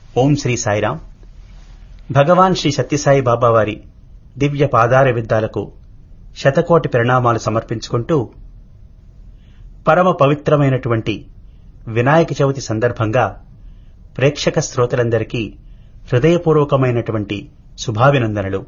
ఓం శ్రీ సాయిరాం భగవాన్ శ్రీ సత్యసాయి బాబా వారి దివ్య పాదార విద్దాలకు శతకోటి ప్రణామాలు సమర్పించుకుంటూ పరమ పవిత్రమైనటువంటి వినాయక చవితి సందర్భంగా ప్రేక్షక శ్రోతలందరికీ హృదయపూర్వకమైనటువంటి శుభాభినందనలు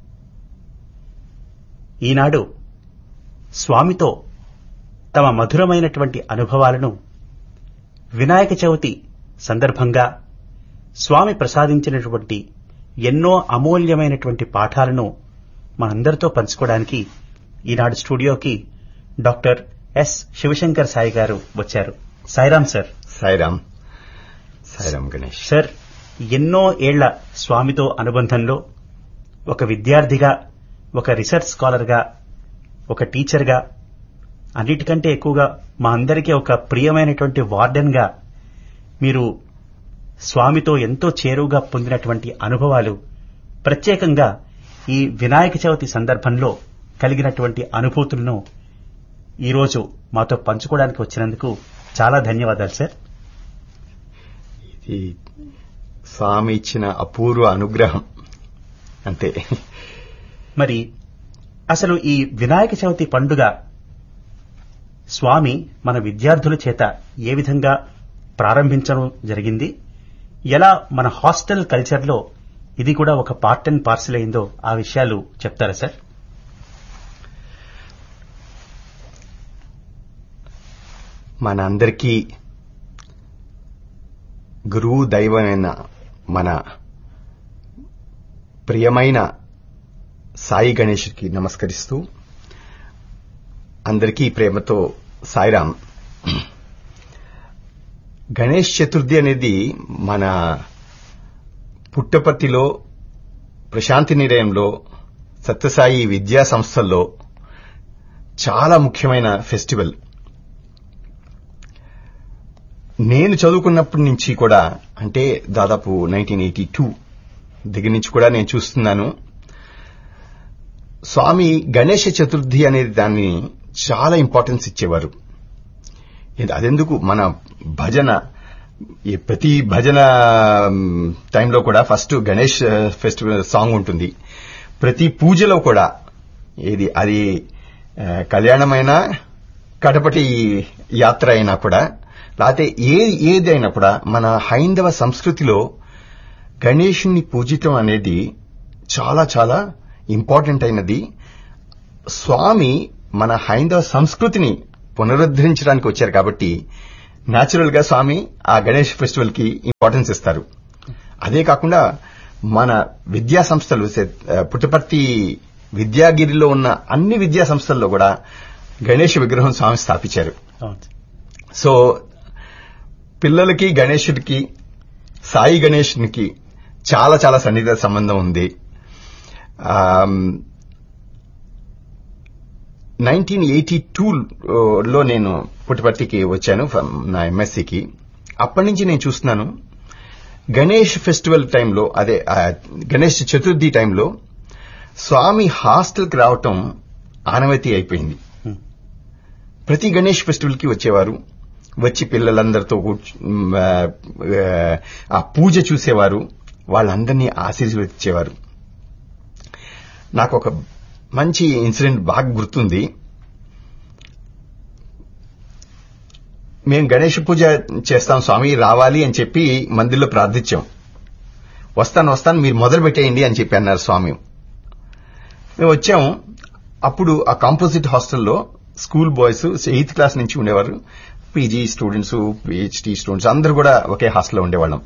ఈనాడు స్వామితో తమ మధురమైనటువంటి అనుభవాలను వినాయక చవితి సందర్భంగా స్వామి ప్రసాదించినటువంటి ఎన్నో అమూల్యమైనటువంటి పాఠాలను మనందరితో పంచుకోవడానికి ఈనాడు స్టూడియోకి డాక్టర్ ఎస్ శివశంకర్ సాయి గారు వచ్చారు సాయిరాం సార్ సాయిరామ్ సాయిరామ్ గణేష్ సార్ ఎన్నో ఏళ్ల స్వామితో అనుబంధంలో ఒక విద్యార్థిగా ఒక రీసెర్చ్ స్కాలర్గా ఒక టీచర్గా అన్నిటికంటే ఎక్కువగా మా అందరికీ ఒక ప్రియమైనటువంటి వార్డెన్గా మీరు స్వామితో ఎంతో చేరువుగా పొందినటువంటి అనుభవాలు ప్రత్యేకంగా ఈ వినాయక చవితి సందర్భంలో కలిగినటువంటి అనుభూతులను ఈరోజు మాతో పంచుకోవడానికి వచ్చినందుకు చాలా ధన్యవాదాలు సార్ ఇది స్వామి ఇచ్చిన అపూర్వ అనుగ్రహం అంతే మరి అసలు ఈ వినాయక చవితి పండుగ స్వామి మన విద్యార్థుల చేత ఏ విధంగా ప్రారంభించడం జరిగింది ఎలా మన హాస్టల్ కల్చర్లో ఇది కూడా ఒక పార్ట్ అండ్ పార్సల్ అయిందో ఆ విషయాలు చెప్తారా సార్ మన అందరికీ గురువు దైవమైన మన ప్రియమైన సాయి గణేష్కి నమస్కరిస్తూ అందరికీ ప్రేమతో సాయిరాం గణేష్ చతుర్థి అనేది మన పుట్టపర్తిలో ప్రశాంతి నిలయంలో సత్యసాయి విద్యా సంస్థల్లో చాలా ముఖ్యమైన ఫెస్టివల్ నేను చదువుకున్నప్పటి నుంచి కూడా అంటే దాదాపు నైన్టీన్ ఎయిటీ టూ దగ్గర నుంచి కూడా నేను చూస్తున్నాను స్వామి గణేష చతుర్థి అనేది దాన్ని చాలా ఇంపార్టెన్స్ ఇచ్చేవారు ఇది- అదెందుకు మన భజన ఈ ప్రతి భజన మ్, టైంలో కూడా ఫస్ట్ గణేష్ ఆ, ఫెస్టివల్ సాంగ్ ఉంటుంది ప్రతి పూజలో కూడా ఏది అది ఆ, కళ్యాణమైనా కడపటి యాత్ర అయినా కూడా లేకపోతే ఏ ఏదైనా కూడా మన హైందవ సంస్కృతిలో గణేషుని పూజితం అనేది చాలా చాలా ఇంపార్టెంట్ అయినది స్వామి మన హైందవ సంస్కృతిని పునరుద్ధరించడానికి వచ్చారు కాబట్టి న్యాచురల్ గా స్వామి ఆ గణేష్ ఫెస్టివల్ కి ఇంపార్టెన్స్ ఇస్తారు అదే కాకుండా మన విద్యా సంస్థలు సె- ఆ, పుట్టపర్తి విద్యాగిరిలో ఉన్న అన్ని విద్యా సంస్థల్లో కూడా గణేష్ విగ్రహం స్వామి స్థాపించారు అవును సార్. సో పిల్లలకి గణేశుడికి సాయి గణేశునికి చాలా చాలా సన్నిహిత సంబంధం ఉంది నైన్టీన్ ఎయిటీ లో నేను పుట్టపర్తికి వచ్చాను from నా ఎంఎస్సికి అప్పటి నుంచి నేను చూస్తున్నాను గణేష్ ఫెస్టివల్ టైంలో అదే ఆ, గణేష్ చతుర్థి టైంలో స్వామి హాస్టల్కి రావటం ఆనవతి అయిపోయింది Hmm. ప్రతి గణేష్ ఫెస్టివల్ కి వచ్చేవారు వచ్చి పిల్లలందరితో కూర్చు- మ్, ఆ, ఆ పూజ చూసేవారు వాళ్ళందరినీ ఆశీర్వదించేవారు నాకు ఒక మంచి ఇన్సిడెంట్ బాగా గుర్తుంది మేము గణేష్ పూజ చేస్తాం స్వామి రావాలి అని చెప్పి మందిర్లో ప్రార్థించాం వస్తాను వస్తాను మీరు మొదలు పెట్టేయండి అని చెప్పి అన్నారు స్వామి మేము వచ్చాము అప్పుడు ఆ కాంపోజిట్ హాస్టల్లో స్కూల్ బాయ్స్ ఎయిత్ క్లాస్ నుంచి ఉండేవారు పీజీ స్టూడెంట్స్ పిహెచ్డి స్టూడెంట్స్ అందరూ కూడా ఒకే హాస్టల్లో ఉండేవాళ్ళం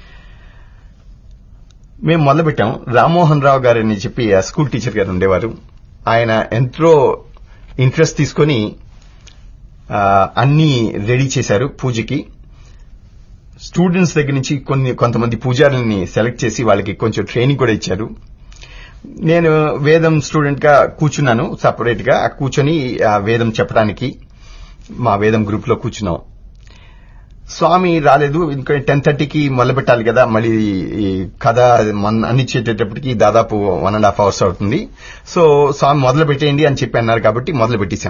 మేము మొదలుపెట్టాం రామ్మోహన్ రావు గారు అని చెప్పి ఆ స్కూల్ టీచర్ గారు ఉండేవారు ఆయన ఎంతో ఇంట్రెస్ట్ తీసుకొని ఆ, అన్ని రెడీ చేశారు పూజకి స్టూడెంట్స్ దగ్గర నుంచి కొన్ని కొంతమంది పూజారుల్ని సెలెక్ట్ చేసి వాళ్ళకి కొంచెం ట్రైనింగ్ కూడా ఇచ్చారు నేను వేదం స్టూడెంట్ గా కూర్చున్నాను సపరేట్ గా కూర్చొని ఆ వేదం చెప్పడానికి మా వేదం గ్రూప్ లో కూర్చున్నాం స్వామి రాలేదు ఇంకా టెన్ థర్టీకి మొదలు పెట్టాలి కదా మళ్ళీ ఈ కథ మన అందించేటప్పటికి దాదాపు వన్ అండ్ హాఫ్ అవర్స్ అవుతుంది సో స్వామి మొదలు పెట్టేయండి అని చెప్పి అన్నారు కాబట్టి మొదలు పెట్టేశాం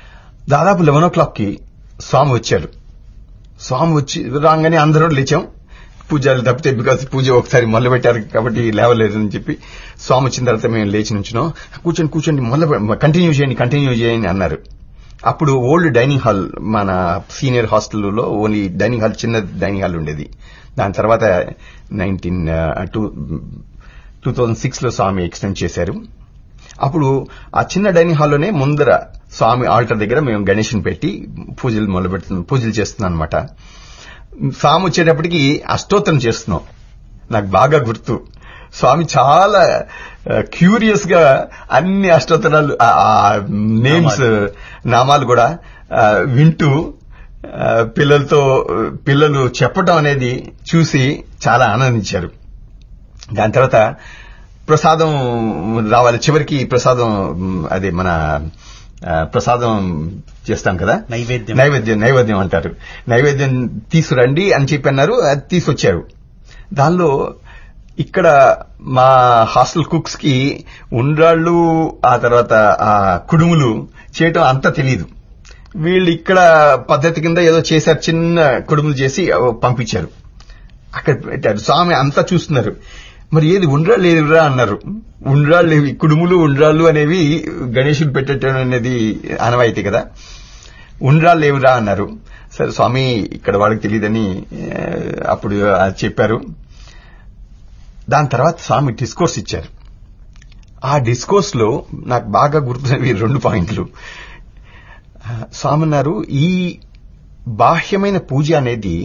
దాదాపు లెవెన్ ఓ క్లాక్ కి స్వామి వచ్చారు స్వామి వచ్చి రాగానే అందరూ లేచాం పూజలు తప్పితే బికాస్ పూజ ఒకసారి మొదలు పెట్టారు కాబట్టి లేవలేదు అని చెప్పి స్వామి వచ్చిన తర్వాత మేము లేచి నుంచున్నాం కూర్చొని కూర్చొని మొదలు కంటిన్యూ చేయండి కంటిన్యూ చేయండి అన్నారు అప్పుడు ఓల్డ్ డైనింగ్ హాల్ మన సీనియర్ హాస్టల్లో ఓన్లీ డైనింగ్ హాల్ చిన్న డైనింగ్ హాల్ ఉండేది దాని తర్వాత nineteen two two thousand six లో స్వామి ఎక్స్టెండ్ చేశారు అప్పుడు ఆ చిన్న డైనింగ్ హాల్లోనే ముందర స్వామి ఆల్టర్ దగ్గర మేము గణేష్ని పెట్టి పూజలు మొదలు పెడుతున్నాం పూజలు చేస్తున్నాం అనమాట స్వామి వచ్చేటప్పటికి అష్టోత్తరం చేస్తున్నాం నాకు బాగా గుర్తు స్వామి చాలా క్యూరియస్ గా అన్ని అష్టోత్తరాలు నేమ్స్ నామాలు కూడా ఆ, వింటూ ఆ, పిల్లలతో పిల్లలు చెప్పటం అనేది చూసి చాలా ఆనందించారు దాని తర్వాత ప్రసాదం రావాలి చివరికి ప్రసాదం మ్, అదే మన ఆ, ప్రసాదం చేస్తాం కదా నైవేద్యం. నైవేద్యం నైవేద్యం అంటారు నైవేద్యం తీసుకురండి అని చెప్పి అన్నారు అది తీసుకొచ్చారు దానిలో ఇక్కడ మా హాస్టల్ కుక్స్ కి ఉండ్రాళ్ళు ఆ తర్వాత ఆ కుడుములు చేయటం అంత తెలియదు వీళ్ళు ఇక్కడ పద్ధతి కింద ఏదో చేశారు చిన్న కుడుములు చేసి పంపించారు అక్కడ పెట్టారు స్వామి అంతా చూస్తున్నారు మరి ఏది ఉండ్రాళ్ళు ఏదిరా అన్నారు ఉండ్రాళ్ళు ఏవి కుడుములు ఉండ్రాళ్ళు అనేవి గణేశుడు పెట్టడం అనేది ఆనవాయితీ కదా ఉండ్రాళ్ళు ఏవిరా అన్నారు సరే స్వామి ఇక్కడ వాళ్ళకి తెలియదని ఆ, అప్పుడు అది చెప్పారు దాని తర్వాత స్వామి డిస్కోర్స్ ఇచ్చారు ఆ డిస్కోర్స్ లో నాకు బాగా గుర్తున్నవి రెండు పాయింట్లు ఆ, స్వామి అన్నారు ఈ బాహ్యమైన పూజ అనేది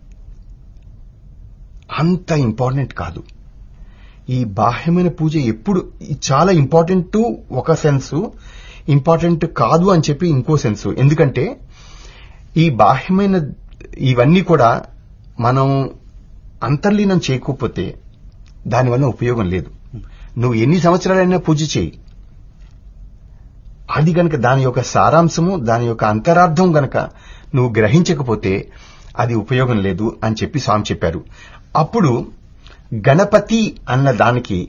అంత ఇంపార్టెంట్ కాదు ఈ బాహ్యమైన పూజ ఎప్పుడు చాలా ఇంపార్టెంట్ ఒక సెన్స్ ఇంపార్టెంట్ కాదు అని చెప్పి ఇంకో సెన్స్ ఎందుకంటే ఈ బాహ్యమైన ఇవన్నీ కూడా మనం అంతర్లీనం చేయకపోతే దానివల్ల ఉపయోగం లేదు నువ్వు ఎన్ని సంవత్సరాలైనా పూజ చేయి అది గనక దాని యొక్క సారాంశము దాని యొక్క అంతరార్థం గనక నువ్వు గ్రహించకపోతే అది ఉపయోగం లేదు అని చెప్పి స్వామి చెప్పారు అప్పుడు గణపతి అన్న దానికి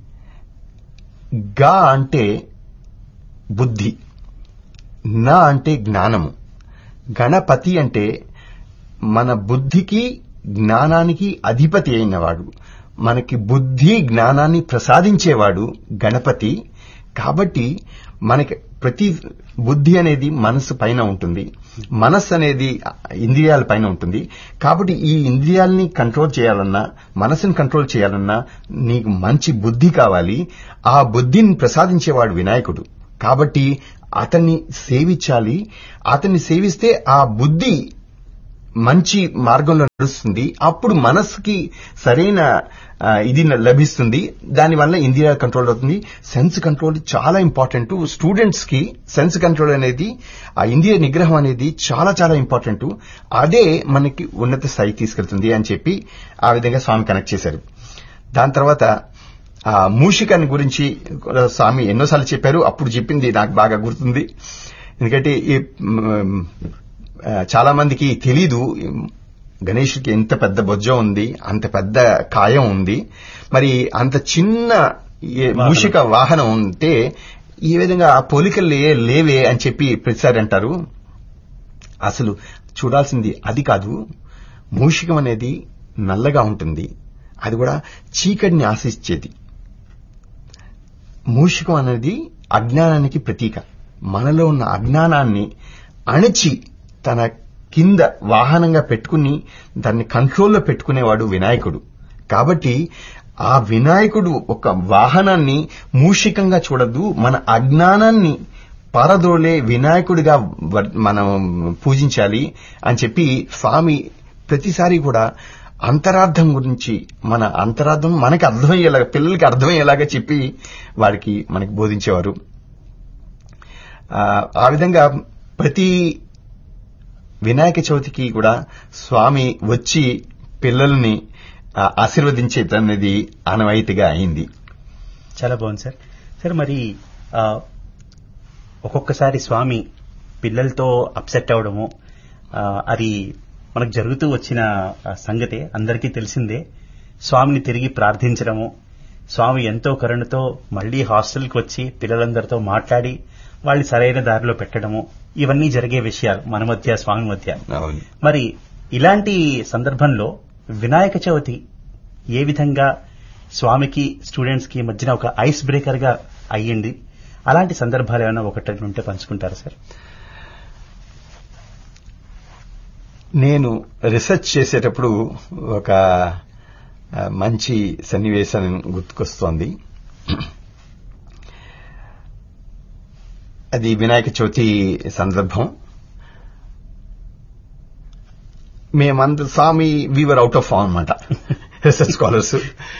గా అంటే బుద్ధి నా అంటే జ్ఞానము గణపతి అంటే మన బుద్ధికి జ్ఞానానికి అధిపతి అయినవాడు మనకి బుద్ధి జ్ఞానాన్ని ప్రసాదించేవాడు గణపతి కాబట్టి మనకి ప్రతి బుద్ధి అనేది మనసు పైన ఉంటుంది మనస్సు అనేది ఇంద్రియాల పైన ఉంటుంది కాబట్టి ఈ ఇంద్రియాలని కంట్రోల్ చేయాలన్నా మనసుని కంట్రోల్ చేయాలన్నా నీకు మంచి బుద్ధి కావాలి ఆ బుద్ధిని ప్రసాదించేవాడు వినాయకుడు కాబట్టి అతన్ని సేవించాలి అతన్ని సేవిస్తే ఆ బుద్ధి మంచి మార్గంలో నడుస్తుంది అప్పుడు మనస్సుకి సరైన ఆ, ఇది లభిస్తుంది దానివల్ల ఇంద్రియ కంట్రోల్ అవుతుంది సెన్స్ కంట్రోల్ చాలా ఇంపార్టెంట్ స్టూడెంట్స్ కి సెన్స్ కంట్రోల్ అనేది ఆ ఇంద్రియ నిగ్రహం అనేది చాలా చాలా ఇంపార్టెంట్ అదే మనకి ఉన్నత స్థాయికి తీసుకెళ్తుంది అని చెప్పి ఆ విధంగా స్వామి కనెక్ట్ చేశారు దాని తర్వాత ఆ మూషికాన్ని గురించి కూడా స్వామి ఎన్నోసార్లు చెప్పారు అప్పుడు చెప్పింది నాకు బాగా గుర్తుంది ఎందుకంటే ఈ మ్, ఆ, చాలా మందికి తెలీదు గణేష్కి ఎంత పెద్ద బొజ్జం ఉంది అంత పెద్ద కాయం ఉంది మరి అంత చిన్న ఏ మూషిక వాహనం ఉంటే ఈ విధంగా ఆ పోలికలు లే- లేవే అని చెప్పి ప్రతిసారి అంటారు అసలు చూడాల్సింది అది కాదు మూషికం అనేది నల్లగా ఉంటుంది అది కూడా చీకటిని ఆశించేది మూషికం అనేది అజ్ఞానానికి ప్రతీక మనలో ఉన్న అజ్ఞానాన్ని అణచి తన కింద వాహనంగా పెట్టుకుని దాన్ని కంట్రోల్లో పెట్టుకునేవాడు వినాయకుడు కాబట్టి ఆ వినాయకుడు ఒక వాహనాన్ని మూషికంగా చూడద్దు మన అజ్ఞానాన్ని పారదోలే వినాయకుడిగా వ- మనం పూజించాలి అని చెప్పి స్వామి ప్రతిసారి కూడా అంతరార్థం గురించి మన అంతరార్థం మనకి అర్థమయ్యేలాగా పిల్లలకి అర్థమయ్యేలాగా చెప్పి వారికి మనకి బోధించేవారు ఆ, ఆ విధంగా ప్రతి వినాయక చవితికి కూడా స్వామి వచ్చి పిల్లల్ని ఆ, ఆశీర్వదించేదనేది ఆనవాయితీగా అయింది చాలా బాగుంది సార్ సార్ మరి ఆ, ఒక్కొక్కసారి స్వామి పిల్లలతో అప్సెట్ అవడము ఆ, అది మనకు జరుగుతూ వచ్చిన ఆ, సంగతే అందరికీ తెలిసిందే స్వామిని తిరిగి ప్రార్థించడము స్వామి ఎంతో కరుణతో మళ్లీ హాస్టల్కి వచ్చి పిల్లలందరితో మాట్లాడి వాళ్ళని సరైన దారిలో పెట్టడము ఇవన్నీ జరిగే విషయాలు మన మధ్య స్వామి మధ్య అవును మరి ఇలాంటి సందర్భంలో వినాయక చవితి ఏ విధంగా స్వామికి స్టూడెంట్స్ కి మధ్యన ఒక ఐస్ బ్రేకర్ గా అయ్యింది అలాంటి సందర్భాలు ఏమైనా ఒకటి రెండు ఉంటే పంచుకుంటారా సార్ నేను రీసెర్చ్ చేసేటప్పుడు ఒక ఆ, మంచి సన్నివేశం గుర్తుకొస్తోంది అది వినాయక చవితి సందర్భం మేమందరం Swami weaver out of form అనమాట రీసెర్చ్ స్కాలర్స్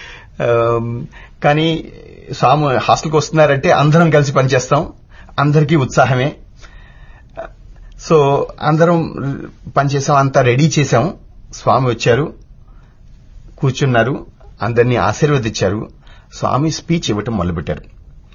కానీ స్వామి హాస్టల్కి వస్తున్నారంటే అందరం కలిసి పనిచేస్తాం అందరికీ ఉత్సాహమే సో అందరం పనిచేసాం అంతా రెడీ చేశాం స్వామి వచ్చారు కూర్చున్నారు అందరినీ ఆశీర్వదించారు స్వామి స్పీచ్ ఇవ్వటం మొదలుపెట్టారు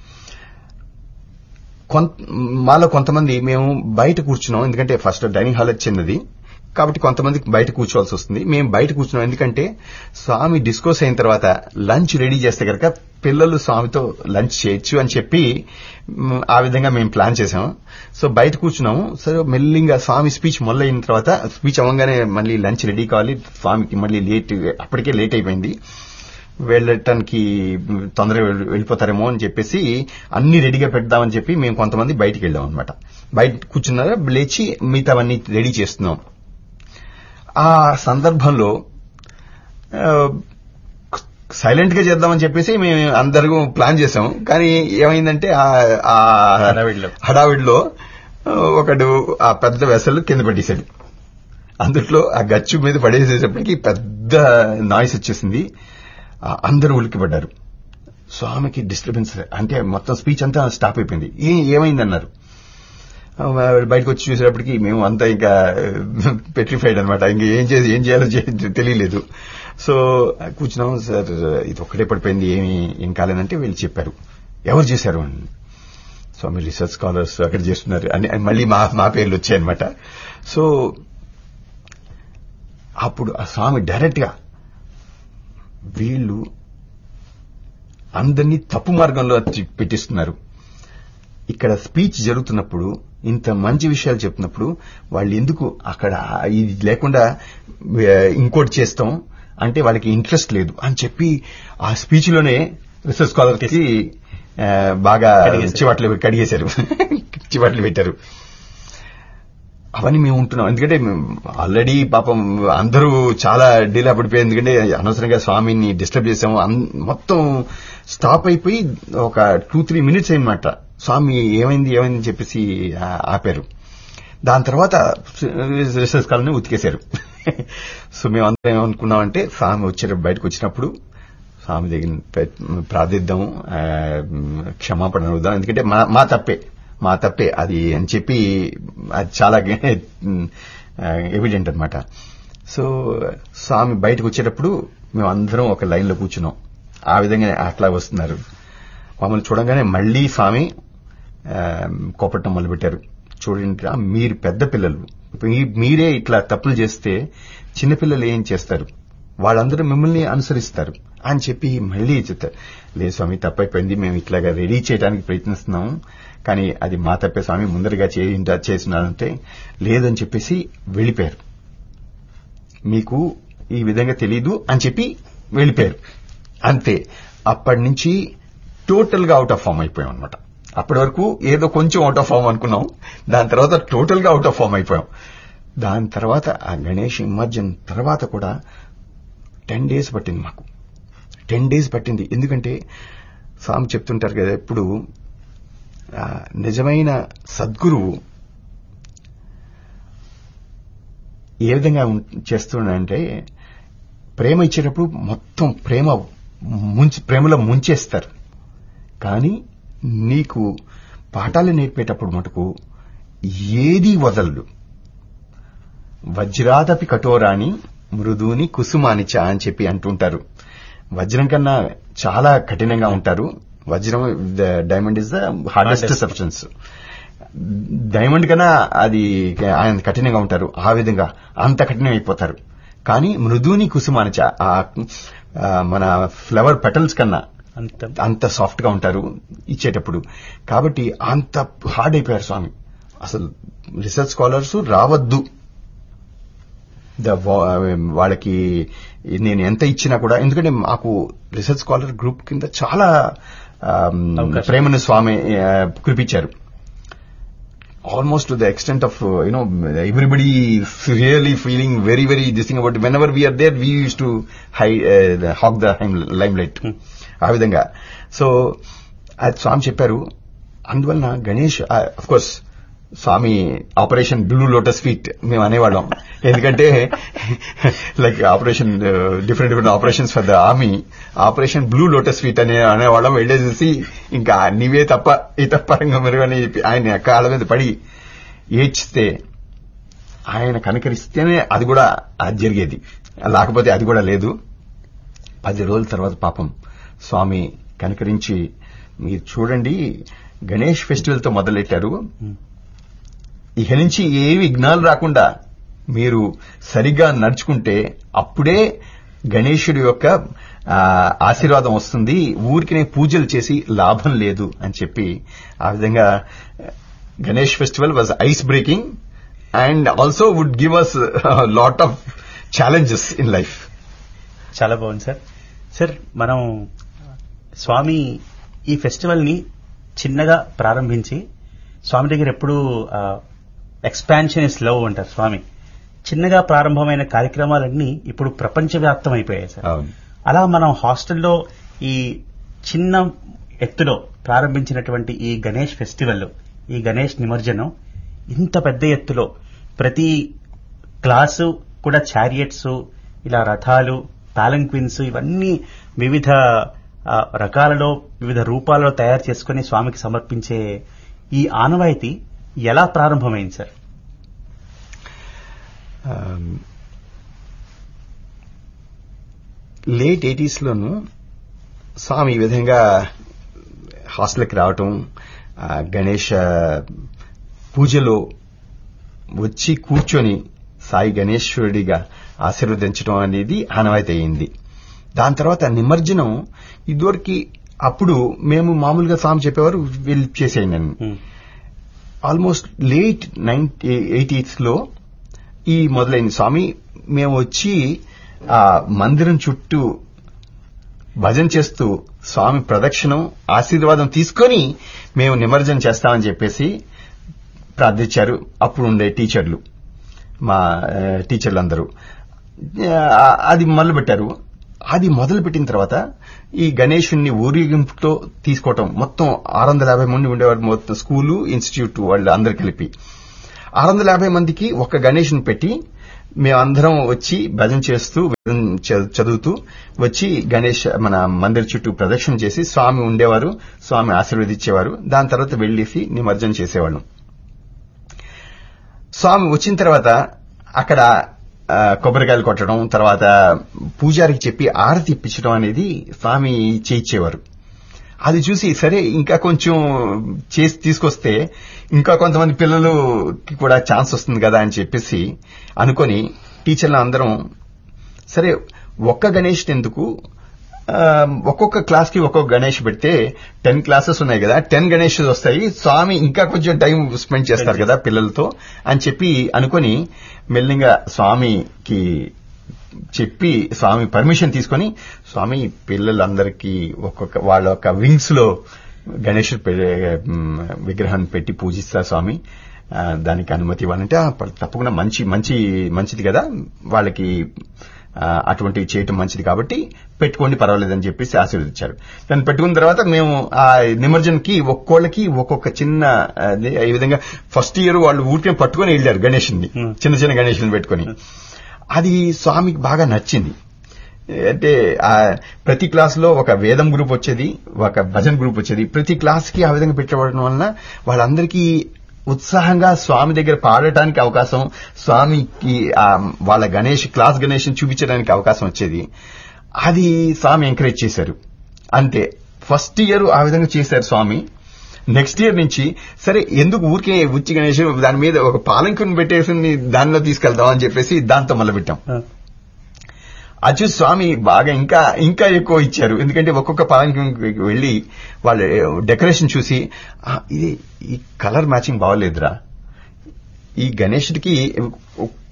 కొంత మాలో కొంతమంది మేము బయట కూర్చున్నాం ఎందుకంటే ఫస్ట్ డైనింగ్ హాల్ చిన్నది కాబట్టి కొంతమంది బయట కూర్చోవాల్సి వస్తుంది మేము బయట కూర్చున్నాం ఎందుకంటే స్వామి డిస్కోస్ అయిన తర్వాత లంచ్ రెడీ చేస్తే కనుక పిల్లలు స్వామితో లంచ్ చేయొచ్చు అని చెప్పి మ్, ఆ విధంగా మేము ప్లాన్ చేసాం సో బయట కూర్చున్నాము సరే మెల్లింగా స్వామి స్పీచ్ మొదలైన తర్వాత స్పీచ్ అవ్వగానే మళ్ళీ లంచ్ రెడీ కావాలి స్వామికి మళ్ళీ లేట్ అప్పటికే లేట్ అయిపోయింది వెళ్ళటానికి తొందరగా వెళ్ళి- వెళ్ళిపోతారేమో అని చెప్పేసి అన్ని రెడీగా పెడదామని చెప్పి మేము కొంతమంది బయటికి వెళ్ళాం అనమాట బయట కూర్చున్నారా లేచి మిగతావన్నీ రెడీ చేస్తున్నాం ఆ సందర్భంలో సైలెంట్ గా చేద్దామని చెప్పేసి మేము అందరూ ప్లాన్ చేసాం కానీ ఏమైందంటే ఆ- ఆ హడావిడిలో. హడావిడిలో ఆ, ఒకడు ఆ పెద్ద వెసలు కింద పట్టేశాడు అందుట్లో ఆ గచ్చు మీద పడేసేటప్పటికి పెద్ద నాయిస్ వచ్చేసింది ఆ, అందరూ ఉలిక్కిపడ్డారు స్వామికి డిస్టర్బెన్స్ అంటే మొత్తం స్పీచ్ అంతా స్టాప్ అయిపోయింది ఏ ఏమైందన్నారు ఆ, బయటకు వచ్చి చూసేటప్పటికి మేము అంతా ఇంకా పెట్రిఫైడ్ అనమాట ఇంకా ఏం చేసి ఏం చేయాలో చే- తెలియలేదు సో కూర్చున్నాం సార్ ఇది ఒక్కటే పడిపోయింది ఏమి ఏం కాలేదంటే వీళ్ళు చెప్పారు ఎవరు చేశారు అని స్వామి రీసెర్చ్ స్కాలర్స్ అక్కడ చేస్తున్నారు అని అని మళ్ళీ మా మా పేర్లు వచ్చాయన్నమాట సో అప్పుడు ఆ స్వామి డైరెక్ట్ గా వీళ్ళు అందరినీ తప్పు మార్గంలో తి- పెట్టిస్తున్నారు ఇక్కడ స్పీచ్ జరుగుతున్నప్పుడు ఇంత మంచి విషయాలు చెప్తున్నప్పుడు వాళ్ళు ఎందుకు అక్కడ ఇది లేకుండా ఏ, ఇంకోటి చేస్తాం అంటే వాళ్ళకి ఇంట్రెస్ట్ లేదు అని చెప్పి ఆ స్పీచ్ లోనే రీసెర్చ్ స్కాలర్ కి ఆ, బాగా కడిగేశారు. చివాట్లు కడిగేశారు చివాట్లు పెట్టారు అవన్నీ మేము ఉంటున్నాం ఎందుకంటే ఆల్రెడీ పాపం అందరూ చాలా డీలా పడిపోయారు ఎందుకంటే అనవసరంగా స్వామిని డిస్టర్బ్ చేసాము అన్- మొత్తం స్టాప్ అయిపోయి ఒక టూ త్రీ మినిట్స్ అయిందన్నమాట స్వామి ఏమైంది ఏమైంది అని చెప్పేసి ఆ, ఆపారు దాని తర్వాత రిసెర్చ్ కాలనీ ఉతికేశారు సో మేము అందరం ఏమనుకున్నామంటే స్వామి వచ్చే బయటకు వచ్చినప్పుడు స్వామి దగ్గర పె- ప్రార్థిద్దాం ఆ, క్షమాపణ అడుగుదాం ఎందుకంటే మా మా తప్పే మా తప్పే అది అని చెప్పి అది చాలా ఎవిడెంట్ అన్నమాట సో స్వామి బయటకు వచ్చేటప్పుడు మేము అందరం ఒక లైన్ లో కూర్చున్నాం ఆ విధంగా అట్లా వస్తున్నారు మమ్మల్ని చూడంగానే మళ్లీ స్వామి ఆ, కోపట్టం మొదలుపెట్టారు చూడండి రా, మీరు పెద్ద పిల్లలు మీ- మీరే ఇట్లా తప్పులు చేస్తే చిన్నపిల్లలు ఏం చేస్తారు వాళ్ళందరూ మిమ్మల్ని అనుసరిస్తారు అని చెప్పి మళ్ళీ చెప్తారు లేదు స్వామి తప్పైపోయింది మేము ఇట్లాగా రెడీ చేయడానికి ప్రయత్నిస్తున్నాము కానీ అది మా తప్పే స్వామి ముందరగా చేయింట చేసినారంటే లేదని చెప్పేసి వెళ్ళిపోయారు మీకు ఈ విధంగా తెలీదు అని చెప్పి వెళ్ళిపోయారు అంతే అప్పటి నుంచి టోటల్ గా అవుట్ ఆఫ్ ఫామ్ అయిపోయాం అనమాట అప్పటి వరకు ఏదో కొంచెం అవుట్ ఆఫ్ ఫామ్ అనుకున్నాం దాని తర్వాత టోటల్ గా అవుట్ ఆఫ్ ఫామ్ అయిపోయాం దాని తర్వాత ఆ గణేష్ ఇమర్జన్ తర్వాత కూడా టెన్ డేస్ పట్టింది మాకు టెన్ డేస్ పట్టింది ఎందుకంటే స్వామి చెప్తుంటారు కదా ఎప్పుడు ఆ, నిజమైన సద్గురువు ఏ విధంగా ఉం- చేస్తున్నాడంటే ప్రేమ ఇచ్చేటప్పుడు మొత్తం ప్రేమ ముంచి ప్రేమలో ముంచేస్తారు కానీ నీకు పాఠాలు నేర్పేటప్పుడు మటుకు ఏది వదలడు వజ్రాదపి కఠోరాని మృదుని కుసుమానిచ అని చెప్పి అంటుంటారు వజ్రం కన్నా చాలా కఠినంగా ఉంటారు వజ్రం diamond is the hardest Hardest. Substance diamond కన్నా అది ఆయన కఠినంగా ఉంటారు ఆ విధంగా అంత కఠినం అయిపోతారు కానీ మృదుని కుసుమానిచ ఆ ఆ, మన ఫ్లవర్ పెటల్స్ కన్నా అంత అంత సాఫ్ట్ గా ఉంటారు ఇచ్చేటప్పుడు కాబట్టి అంత హార్డ్ అయిపోయారు స్వామి అసలు రీసెర్చ్ స్కాలర్స్ రావద్దు ద వాళ్ళకి నేను ఎంత ఇచ్చినా కూడా ఎందుకంటే మాకు రీసెర్చ్ స్కాలర్ గ్రూప్ కింద చాలా ఆమ్, అవకాశం. ప్రేమను స్వామి ఆ, కురిపించారు almost to the extent of uh, you know everybody is really feeling very very this thing about it. whenever we are there we used to high, uh, the- hog the lime- limelight ఆ విధంగా so అది స్వామి చెప్పారు అందువలన Ganesh of course Swami operation blue lotus feet మేము అనేవాళ్ళం ఎందుకంటే like operation different different operations for the army operation blue lotus feet అనే అనేవాళ్ళం వెళ్ళేసేసి ఇంకా నీవే తప్ప ఈ తప్ప ఇంకా మెరుగు అని చెప్పి ఆయన కాళ్ళ మీద పడి ఏడ్చితే ఆయన కనుకరిస్తేనే అది కూడా అది జరిగేది లేకపోతే అది కూడా లేదు పది రోజుల తర్వాత పాపం స్వామి కనుకరించి మీరు చూడండి గణేష్ ఫెస్టివల్ తో మొదలెట్టారు ఇక నుంచి ఏ విఘ్నాలు రాకుండా మీరు సరిగ్గా నడుచుకుంటే అప్పుడే గణేశుడి యొక్క ఆ, ఆశీర్వాదం వస్తుంది ఊరికి పూజలు చేసి లాభం లేదు అని చెప్పి ఆ విధంగా Ganesh festival was ice breaking and also would give us lot of challenges in life చాలా బాగుంది సార్ సార్ మనం స్వామి ఈ ఫెస్టివల్ ని చిన్నగా ప్రారంభించి స్వామి దగ్గర ఎప్పుడు ఎక్స్పాన్షన్ ఇస్ లవ్ అంటారు స్వామి చిన్నగా ప్రారంభమైన కార్యక్రమాలన్నీ ఇప్పుడు ప్రపంచవ్యాప్తం అయిపోయాయి సార్ అవును అలా మనం హాస్టల్లో ఈ చిన్న ఎత్తులో ప్రారంభించినటువంటి ఈ గణేష్ ఫెస్టివల్ ఈ గణేష్ నిమజ్జనం ఇంత పెద్ద ఎత్తులో ప్రతి క్లాసు కూడా చారియట్స్ ఇలా రథాలు పాలంక్విన్స్ ఇవన్నీ వివిధ ఆ, రకాలలో వివిధ రూపాలలో తయారు చేసుకుని స్వామికి సమర్పించే ఈ ఆనవాయితీ ఎలా ప్రారంభమైంది సార్ లేట్ ఎయిటీస్ లోను స్వామి ఈ విధంగా హాస్టల్కి రావటం ఆ, గణేష పూజలో వచ్చి కూర్చొని సాయి గణేశ్వరుడిగా ఆశీర్వదించడం అనేది ఆనవాయితీ అయింది దాని తర్వాత నిమజ్జనం ఇదివరకు అప్పుడు మేము మామూలుగా స్వామి చెప్పేవారు వెళ్ళి చేసేయండి అని um, almost late ninety eighties లో ఈ మొదలైంది స్వామి మేము వచ్చి ఆ మందిరం చుట్టూ భజన చేస్తూ స్వామి ప్రదక్షిణం ఆశీర్వాదం తీసుకొని మేము నిమజ్జనం చేస్తామని చెప్పేసి ప్రార్థించారు అప్పుడు ఉండే టీచర్లు మా ఆ, టీచర్లందరూ ఆ, అది మొదలుపెట్టారు అది మొదలు పెట్టిన తర్వాత ఈ గణేషుణ్ణి ఊరేగింపుతో తీసుకోవటం మొత్తం ఆరు వందల యాభై మంది ఉండేవారు మొత్తం స్కూలు ఇన్స్టిట్యూట్ వాళ్ళు అందరు కలిపి ఆరు వందల యాభై మందికి ఒక గణేషుని పెట్టి మేమందరం వచ్చి భజన చేస్తూ వేదం చ- చదువుతూ వచ్చి గణేష్ మన మందిర్ చుట్టూ ప్రదక్షిణ చేసి స్వామి ఉండేవారు స్వామి ఆశీర్వదించేవారు దాని తర్వాత వెళ్ళేసి నిమజ్జనం చేసేవాళ్ళం స్వామి వచ్చిన తర్వాత అక్కడ ఆ, కొబ్బరికాయలు కొట్టడం తర్వాత పూజారికి చెప్పి ఆరతి ఇప్పించడం అనేది స్వామి చేయించేవారు అది చూసి సరే ఇంకా కొంచెం చేసి తీసుకొస్తే ఇంకా కొంతమంది పిల్లలకి కూడా ఛాన్స్ వస్తుంది కదా అని చెప్పేసి అనుకొని టీచర్లు అందరం సరే ఒక్క గణేష్ ఎందుకు ఆ, ఒక్కొక్క క్లాస్ కి ఒక్కొక్క గణేష్ పెడితే టెన్ క్లాసెస్ ఉన్నాయి కదా టెన్ గణేష్ వస్తాయి స్వామి ఇంకా కొంచెం టైం స్పెండ్ చేస్తారు కదా పిల్లలతో అని చెప్పి అనుకొని మెల్లిగా స్వామికి చెప్పి స్వామి పర్మిషన్ తీసుకొని స్వామి పిల్లలందరికీ ఒక్కొక్క వాళ్ళ యొక్క వింగ్స్ లో గణేష్ విగ్రహాన్ని పెట్టి పూజిస్తారు స్వామి ఆ, దానికి అనుమతి ఇవ్వాలంటే "ఆ, ప- తప్పకుండా మంచి మంచి మంచిది కదా వాళ్ళకి ఆ, అటువంటివి చేయటం మంచిది కాబట్టి పెట్టుకోండి పర్వాలేదని చెప్పేసి ఆశీర్వదించారు దాన్ని పెట్టుకున్న తర్వాత మేము ఆ నిమజ్జనకి ఒక్కోళ్ళకి ఒక్కొక్క చిన్న అదే, ఈ విధంగా ఫస్ట్ ఇయర్ వాళ్ళు ఊరికే పట్టుకొని వెళ్ళారు గణేషుని Hmm. చిన్న చిన్న గణేషుని పెట్టుకొని అది స్వామికి బాగా నచ్చింది అంటే ఆ ప్రతి క్లాస్ లో ఒక వేదం గ్రూప్ వచ్చేది ఒక భజన్ గ్రూప్ వచ్చేది ప్రతి క్లాస్ కి ఆ విధంగా పెట్టబడడం వలన వాళ్ళందరికీ ఉత్సాహంగా స్వామి దగ్గర పాడటానికి అవకాశం స్వామికి ఆ వాళ్ళ గణేష్ క్లాస్ గణేష్ చూపించడానికి అవకాశం వచ్చేది అది స్వామి ఎంకరేజ్ చేశారు అంతే ఫస్ట్ ఇయర్ ఆ విధంగా చేశారు స్వామి నెక్స్ట్ ఇయర్ నుంచి సరే ఎందుకు ఊరికే ఉచ్చి గణేష్ దాని మీద ఒక పాలంకుని పెట్టేసి దానిలో తీసుకెళ్దాం అని చెప్పేసి దాంతో మొదలుపెట్టాం ఆ, అది చూసి స్వామి బాగా ఇంకా ఇంకా ఎక్కువ ఇచ్చారు ఎందుకంటే ఒక్కొక్క పాలంకి వెళ్లి వాళ్ళ డెకరేషన్ చూసి "ఆ, ఇది ఈ కలర్ మ్యాచింగ్ బాగలేదురా ఈ గణేషుడికి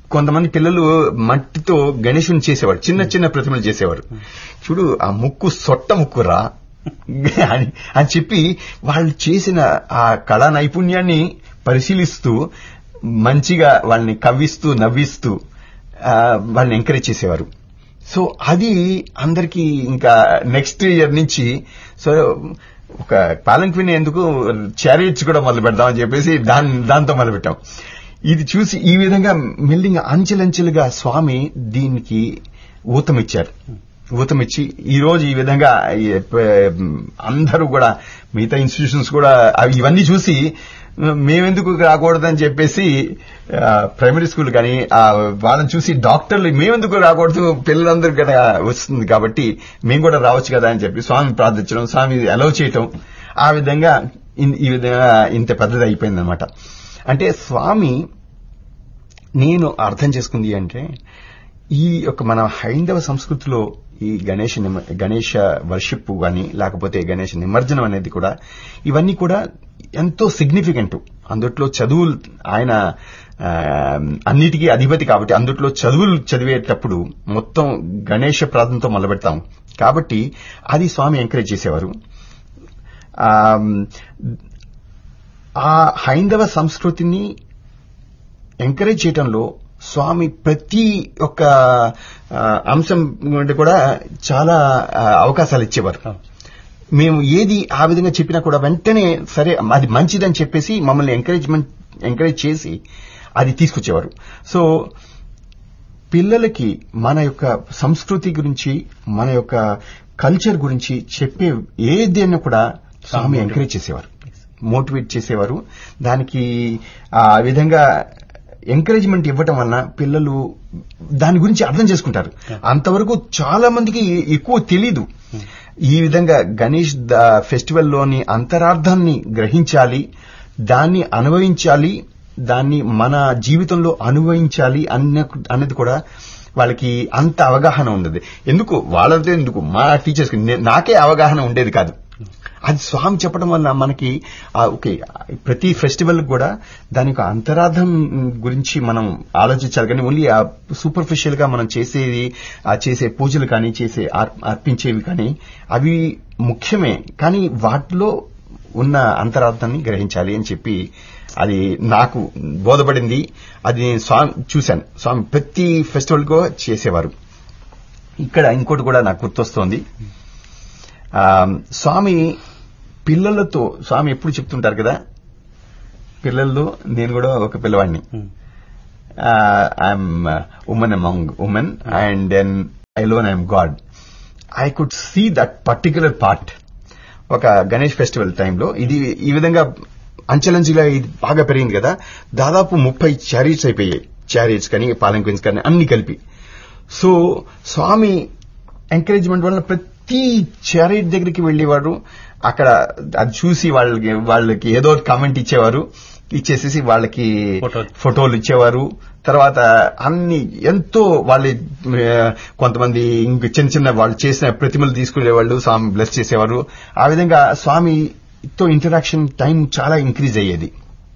కొంతమంది పిల్లలు మట్టితో గణేశుని చేసేవారు చిన్న చిన్న ప్రతిమలు చేసేవారు చూడు ఆ ముక్కు సొట్ట ముక్కురా అని అని చెప్పి వాళ్ళు చేసిన ఆ కళా నైపుణ్యాన్ని పరిశీలిస్తూ మంచిగా వాళ్ళని కవ్విస్తూ నవ్విస్తూ ఆ, వాళ్ళని ఎంకరేజ్ చేసేవారు సో అది అందరికి ఇంకా నెక్స్ట్ ఇయర్ నుంచి సో ఒక పాలంక్విన్ ఎందుకు చారియట్స్ కూడా మొదలు పెడదామని చెప్పేసి దాని దాంతో మొదలు పెట్టాం ఇది చూసి ఈ విధంగా మెల్లిగా అంచెలంచెలుగా స్వామి దీనికి ఊతమిచ్చారు ఊతమిచ్చి ఈ రోజు ఈ విధంగా ఈ, ప- అందరూ కూడా మిగతా ఇన్స్టిట్యూషన్స్ కూడా అవి ఇవన్నీ చూసి మేమెందుకు రాకూడదని చెప్పేసి ఆ, ప్రైమరీ స్కూల్ కానీ ఆ, వాళ్ళని చూసి డాక్టర్లు మేమెందుకు రాకూడదు పిల్లలందరూ కూడా వస్తుంది కాబట్టి మేము కూడా రావచ్చు కదా అని చెప్పి స్వామి ప్రార్థించడం స్వామి అలౌ చేయటం ఆ విధంగా ఇన్- ఈ విధంగా ఇంత పెద్దది అయిపోయిందనమాట అంటే స్వామి నేను అర్థం చేసుకుంది అంటే ఈ యొక్క మన హైందవ సంస్కృతిలో ఈ గణేష నిమ- గణేష వర్షిప్ గాని లేకపోతే గణేష నిమజ్జనం అనేది కూడా ఇవన్నీ కూడా ఎంతో సిగ్నిఫికెంట్ అందుట్లో చదువులు ఆయన ఆ, అన్నిటికీ అధిపతి కాబట్టి అందుట్లో చదువులు చదివేటప్పుడు మొత్తం గణేష ప్రార్థనతో మొదలుపెడతాం కాబట్టి అది స్వామి ఎంకరేజ్ చేసేవారు ఆ, ఆ హైందవ సంస్కృతిని ఎంకరేజ్ చేయడంలో స్వామి ప్రతి ఒక్క ఆ, అంశం నుండి కూడా చాలా ఆ, అవకాశాలు ఇచ్చేవారు మేము ఏది ఆ విధంగా చెప్పినా కూడా వెంటనే సరే అది మంచిదని చెప్పేసి మమ్మల్ని ఎంకరేజ్మెంట్ ఎంకరేజ్ చేసి అది తీసుకొచ్చేవారు సో పిల్లలకి మన యొక్క సంస్కృతి గురించి మన యొక్క కల్చర్ గురించి చెప్పే ఏదైనా కూడా స్వామి ఎంకరేజ్ చేసేవారు మోటివేట్ చేసేవారు దానికి ఆ విధంగా ఎంకరేజ్మెంట్ ఇవ్వటం వలన పిల్లలు దాని గురించి అర్థం చేసుకుంటారు అంతవరకు చాలా మందికి ఎక్కువ తెలీదు ఈ విధంగా గణేష్ ద- ఫెస్టివల్లోని అంతరార్థాన్ని గ్రహించాలి దాన్ని అనుభవించాలి దాన్ని మన జీవితంలో అనుభవించాలి అన్న అన్నది కూడా వాళ్ళకి అంత అవగాహన ఉండదు ఎందుకు వాళ్ళతో ఎందుకు మా టీచర్స్ నాకే అవగాహన ఉండేది కాదు అది స్వామి చెప్పడం వల్ల మనకి ఆ, ఓకే ప్రతి ఫెస్టివల్ కూడా దాని యొక్క అంతరార్థం గురించి మనం ఆలోచించాలి కానీ ఓన్లీ ఆ సూపర్ఫిషియల్ గా మనం చేసేది ఆ చేసే పూజలు కానీ చేసే అర్- అర్పించేవి కానీ అవి ముఖ్యమే కానీ వాటిలో ఉన్న అంతరార్థాన్ని గ్రహించాలి అని చెప్పి అది నాకు బోధపడింది అది నేను స్వామి చూశాను స్వామి ప్రతి ఫెస్టివల్ కు చేసేవారు ఇక్కడ ఇంకోటి కూడా నాకు గుర్తొస్తోంది ఆ, స్వామి పిల్లలతో స్వామి ఎప్పుడు చెప్తుంటారు కదా పిల్లల్లో నేను కూడా ఒక పిల్లవాడిని I'm woman among women and then I alone I'm god I could see that particular part ఒక గణేష్ ఫెస్టివల్ టైంలో ఇది ఈ విధంగా అంచెలంచెలా ఇది బాగా పెరిగింది కదా దాదాపు ముప్పై చారియట్స్ అయిపోయాయి చారియట్స్ కానీ పాలంక్విన్స్ కానీ అన్ని కలిపి సో స్వామి ఎంకరేజ్మెంట్ వల్ల ప్రతి చారియట్ దగ్గరికి వెళ్ళేవారు అక్కడ అది చూసి వాళ్ళకి వాళ్ళకి ఏదో కామెంట్ ఇచ్చేవారు ఇచ్చేసేసి వాళ్ళకి ఫోటోలు. ఫోటోలు ఇచ్చేవారు తర్వాత అన్ని ఎంతో వాళ్ళ కొంతమంది ఇంక చిన్న చిన్న వాళ్ళు చేసిన ప్రతిమలు తీసుకునేవాళ్ళు స్వామి బ్లెస్ చేసేవారు ఆ విధంగా స్వామితో ఇంటరాక్షన్ టైం చాలా ఇంక్రీజ్ అయ్యేది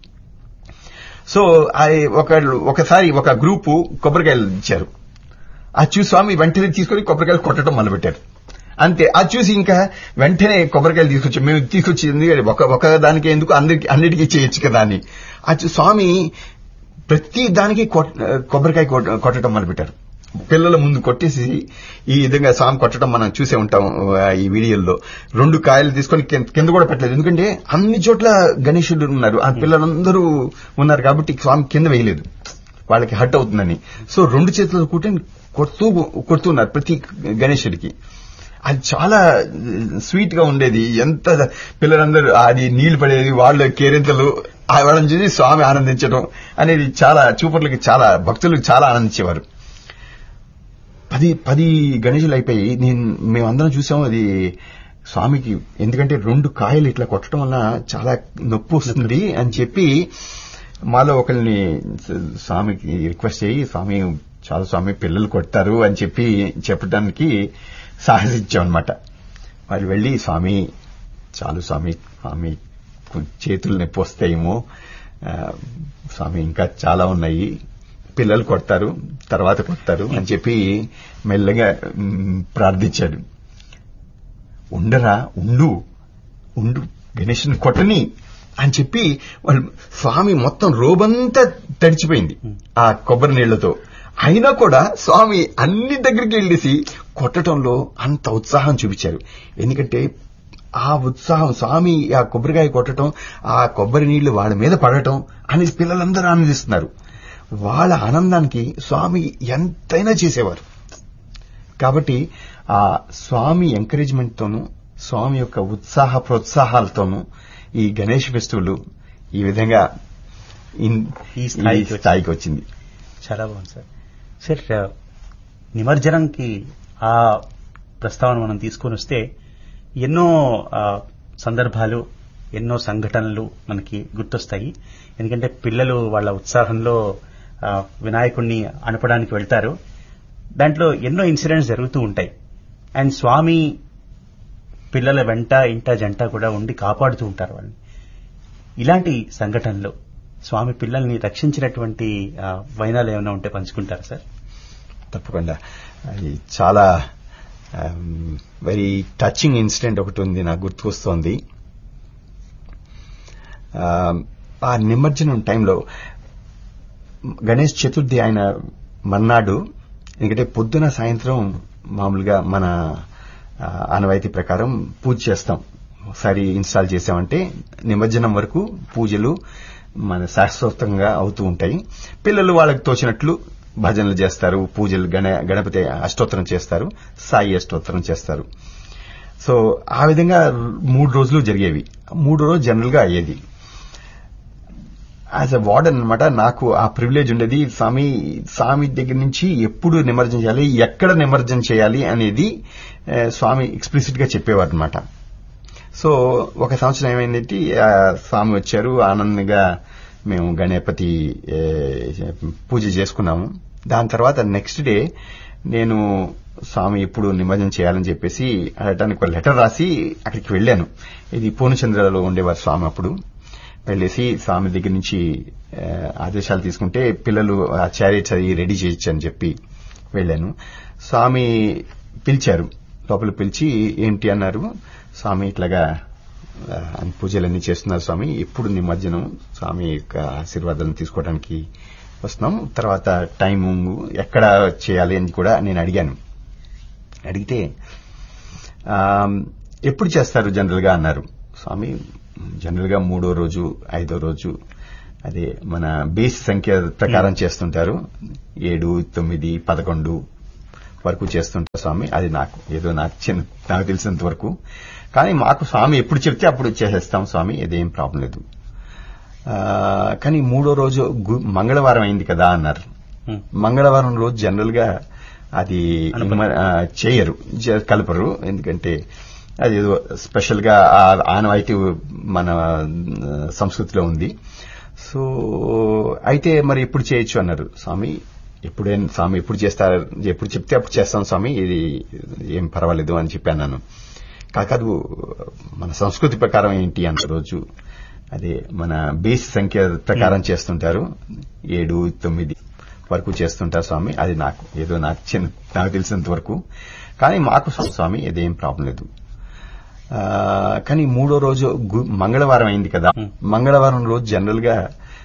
సో అది ఒక ఒకసారి ఒక గ్రూపు కొబ్బరికాయలు ఇచ్చారు అది చూసి స్వామి వెంటనే తీసుకొని కొబ్బరికాయలు కొట్టడం మొదలుపెట్టారు అంతే అది చూసి ఇంకా వెంటనే కొబ్బరికాయలు తీసుకొచ్చి మేము తీసుకొచ్చింది ఒక ఒక దానికి ఎందుకు అందరికి అన్నిటికీ చేయొచ్చు కదా అని అది చూ- స్వామి ప్రతి దానికి కొట్- కొబ్బరికాయ కొట్- కొట్టడం మొదలుపెట్టారు పిల్లల ముందు కొట్టేసి ఈ విధంగా స్వామి కొట్టడం మనం చూసే ఉంటాం ఆ, ఈ వీడియోల్లో రెండు కాయలు తీసుకొని కింద- కింద కూడా పెట్టలేదు ఎందుకంటే అన్ని చోట్ల గణేశుడు ఉన్నారు ఆ పిల్లలందరూ ఉన్నారు కాబట్టి స్వామి కింద వేయలేదు వాళ్ళకి హట్ అవుతుందని సో రెండు చేతులు కూర్చొని కొడుతూ కొడుతున్నారు ప్రతి గణేశుడికి అది చాలా స్వీట్ గా ఉండేది ఎంత పిల్లలందరూ అది నీళ్లు పడేది వాళ్ళ కేరింతలు ఆ వాళ్ళని చూసి స్వామి ఆనందించడం అనేది చాలా చూపర్లకి చాలా భక్తులకు చాలా ఆనందించేవారు పది పది గణేశులు అయిపోయి నేను మేమందరం చూసాం అది స్వామికి ఎందుకంటే రెండు కాయలు ఇట్లా కొట్టడం వల్ల చాలా నొప్పి వస్తుంది అని చెప్పి మాలో ఒకరిని స్వామికి రిక్వెస్ట్ చేయి స్వామి చాలా స్వామి పిల్లలు కొడతారు అని చెప్పి చెప్పడానికి సాహసించాం అనమాట వాళ్ళు వెళ్ళి స్వామి చాలు స్వామి స్వామి కొ- చేతులు నొప్పి వస్తాయేమో ఆ, స్వామి ఇంకా చాలా ఉన్నాయి పిల్లలు కొడతారు తర్వాత కొడతారు అని చెప్పి మెల్లగా మ్, ప్రార్థించాడు ఉండరా ఉండు ఉండు గణేష్ని కొట్టని అని చెప్పి వాళ్ళు స్వామి మొత్తం రోబంతా తడిచిపోయింది ఆ కొబ్బరి నీళ్లతో అయినా కూడా స్వామి అన్ని దగ్గరికి వెళ్ళేసి కొట్టడంలో అంత ఉత్సాహం చూపించారు ఎందుకంటే ఆ ఉత్సాహం స్వామి ఆ కొబ్బరికాయ కొట్టడం ఆ కొబ్బరి నీళ్లు వాళ్ళ మీద పడటం అనేది పిల్లలందరూ ఆనందిస్తున్నారు వాళ్ళ ఆనందానికి స్వామి ఎంతైనా చేసేవారు కాబట్టి ఆ స్వామి ఎంకరేజ్మెంట్ తోనూ స్వామి యొక్క ఉత్సాహ ప్రోత్సాహాలతోనూ ఈ గణేష్ ఫెస్టివల్ ఈ విధంగా ఇన్- ఈ స్థాయికి ఈ స్థాయికి వచ్చింది చాలా బాగుంది సార్ సార్ ఆ, నిమజ్జనంకి ఆ ప్రస్తావన మనం తీసుకొని వస్తే ఎన్నో ఆ, సందర్భాలు ఎన్నో సంఘటనలు మనకి గుర్తొస్తాయి ఎందుకంటే పిల్లలు వాళ్ళ ఉత్సాహంలో ఆ, వినాయకుడిని అనపడానికి వెళ్తారు దాంట్లో ఎన్నో ఇన్సిడెంట్స్ జరుగుతూ ఉంటాయి అండ్ స్వామి పిల్లల వెంట ఇంట జంట కూడా ఉండి కాపాడుతూ ఉంటారు వాళ్ళని ఇలాంటి సంఘటనలు స్వామి పిల్లల్ని రక్షించినటువంటి ఆ, వైనాలు ఏమైనా ఉంటే పంచుకుంటారా సార్ తప్పకుండా అది చాలా వెరీ టచింగ్ ఇన్సిడెంట్ ఒకటి ఉంది నాకు గుర్తుకొస్తోంది ఆ, ఆ నిమజ్జనం టైంలో గణేష్ చతుర్థి ఆయన మర్నాడు ఎందుకంటే పొద్దున సాయంత్రం మామూలుగా మన ఆ, ఆనవాయితీ ప్రకారం పూజ చేస్తాం ఒకసారి ఇన్స్టాల్ చేసామంటే నిమజ్జనం వరకు పూజలు మన శాశ్వతంగా అవుతూ ఉంటాయి పిల్లలు వాళ్ళకి తోచినట్లు భజనలు చేస్తారు పూజలు గణ గణపతి అష్టోత్తరం చేస్తారు సాయి అష్టోత్తరం చేస్తారు సో ఆ విధంగా మూడు రోజులు జరిగేవి మూడో రోజు జనరల్ గా అయ్యేది యాజ్ అ వార్డెన్ అనమాట నాకు ఆ ప్రివిలేజ్ ఉండేది స్వామి స్వామి దగ్గర నుంచి ఎప్పుడు నిమజ్జనం చేయాలి ఎక్కడ నిమజ్జనం చేయాలి అనేది ఆ, స్వామి ఎక్స్ప్లిసిట్ గా చెప్పేవారు అనమాట సో ఒక సంవత్సరం ఏమైందంటే ఆ, స్వామి వచ్చారు ఆనందంగా మేము గణపతి ఏ, పూజ చేసుకున్నాము దాని తర్వాత నెక్స్ట్ డే నేను స్వామి ఎప్పుడు నిమజ్జనం చేయాలని చెప్పేసి అడగటానికి ఒక లెటర్ రాసి అక్కడికి వెళ్ళాను ఇది పూర్ణచంద్రలో ఉండేవారు స్వామి అప్పుడు వెళ్ళేసి స్వామి దగ్గర నుంచి ఆ, ఆదేశాలు తీసుకుంటే పిల్లలు ఆ చారియట్స్ అది రెడీ చేయొచ్చు అని చెప్పి వెళ్ళాను స్వామి పిలిచారు లోపల పిలిచి ఏంటి అన్నారు స్వామి ఇట్లాగా ఆ, అన్ని పూజలన్నీ చేస్తున్నారు స్వామి ఎప్పుడు నిమజ్జనం స్వామి యొక్క ఆశీర్వాదాలను తీసుకోవడానికి వస్తున్నాం తర్వాత టైం ఎక్కడ చేయాలి అని కూడా నేను అడిగాను అడిగితే ఆ, ఎప్పుడు చేస్తారు జనరల్ గా అన్నారు స్వామి జనరల్ గా మూడో రోజు ఐదో రోజు అదే మన బేస్ సంఖ్య ప్రకారం చేస్తుంటారు ఏడు తొమ్మిది పదకొండు వరకు చేస్తుంటారు స్వామి అది నాకు ఏదో నాకు చిన్న నాకు తెలిసినంత వరకు కానీ మాకు స్వామి ఎప్పుడు చెప్తే అప్పుడు చేసేస్తాం స్వామి ఇదేం ప్రాబ్లం లేదు ఆ, కానీ మూడో రోజు గు- మంగళవారం అయింది కదా అన్నారు ఉమ్, మంగళవారం రోజు జనరల్ గా అది అనుపరు. ఆ, చేయరు జ- కలపరు ఎందుకంటే అది ఏదో స్పెషల్ గా ఆ ఆనవాయితీ మన ఆ, సంస్కృతిలో ఉంది సో అయితే మరి ఎప్పుడు చేయొచ్చు అన్నారు స్వామి ఎప్పుడైనా స్వామి ఎప్పుడు చేస్తారు ఎప్పుడు చెప్తే అప్పుడు చేస్తాం స్వామి ఇది ఏం పర్వాలేదు అని చెప్పాను నేను కాదు మన సంస్కృతి ప్రకారం ఏంటి అంత రోజు అదే మన బేస్ సంఖ్య ప్రకారం చేస్తుంటారు ఏడు తొమ్మిది వరకు చేస్తుంటారు స్వామి అది నాకు ఏదో నాకు చిన్న నాకు తెలిసినంత వరకు కానీ మాకు స్వామి ఇదేం ప్రాబ్లం లేదు ఆ, కానీ మూడో రోజు గు- మంగళవారం అయింది కదా Hmm. మంగళవారం రోజు జనరల్ గా